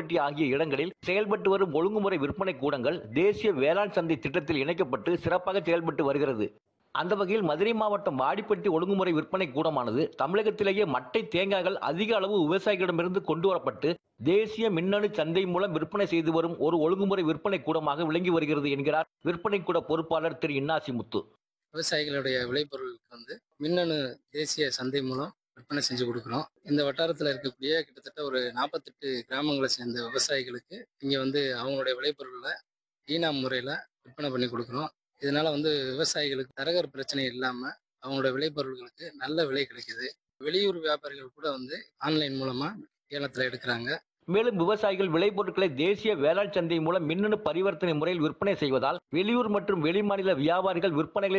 ஆண்டிப்பட்டி ஆகிய இடங்களில் செயல்பட்டு வரும் ஒழுங்குமுறை விற்பனை கூடங்கள் தேசிய வேளாண் சந்தை திட்டத்தில் இணைக்கப்பட்டு சிறப்பாக செயல்பட்டு வருகிறது அந்த வகையில் மதுரை மாவட்டம் வாடிப்பட்டி ஒழுங்குமுறை விற்பனை கூடமானது தமிழகத்திலேயே மட்டை தேங்காய்கள் அதிக அளவு விவசாயிகளிடமிருந்து கொண்டு வரப்பட்டு தேசிய மின்னணு சந்தை மூலம் விற்பனை செய்து வரும் ஒரு ஒழுங்குமுறை விற்பனை கூடமாக விளங்கி வருகிறது என்கிறார் விற்பனை கூட பொறுப்பாளர் திரு இன்னாசி முத்து விவசாயிகளுடைய விளைபொருளுக்கு வந்து மின்னணு தேசிய சந்தை மூலம் விற்பனை செஞ்சு கொடுக்குறோம் இந்த வட்டாரத்தில் இருக்கக்கூடிய கிட்டத்தட்ட ஒரு நாற்பத்தெட்டு கிராமங்களை சேர்ந்த விவசாயிகளுக்கு இங்கே வந்து அவங்களுடைய விளைபொருளை ஈனா முறையில் விற்பனை பண்ணி கொடுக்குறோம் இதனால வந்து விவசாயிகளுக்கு தரகர் பிரச்சனை இல்லாமல் அவங்களோட விளைபொருள்களுக்கு நல்ல விலை கிடைக்குது வெளியூர் வியாபாரிகள் கூட வந்து ஆன்லைன் மூலமாக ஏலத்தில் எடுக்கிறாங்க மேலும் விவசாயிகள் விளைபொருட்களை தேசிய வேளாண் சந்தை மூலம் மின்னணு பரிவர்த்தனை முறையில் விற்பனை செய்வதால் வெளியூர் மற்றும் வெளிமாநில வியாபாரிகள் விற்பனைகளை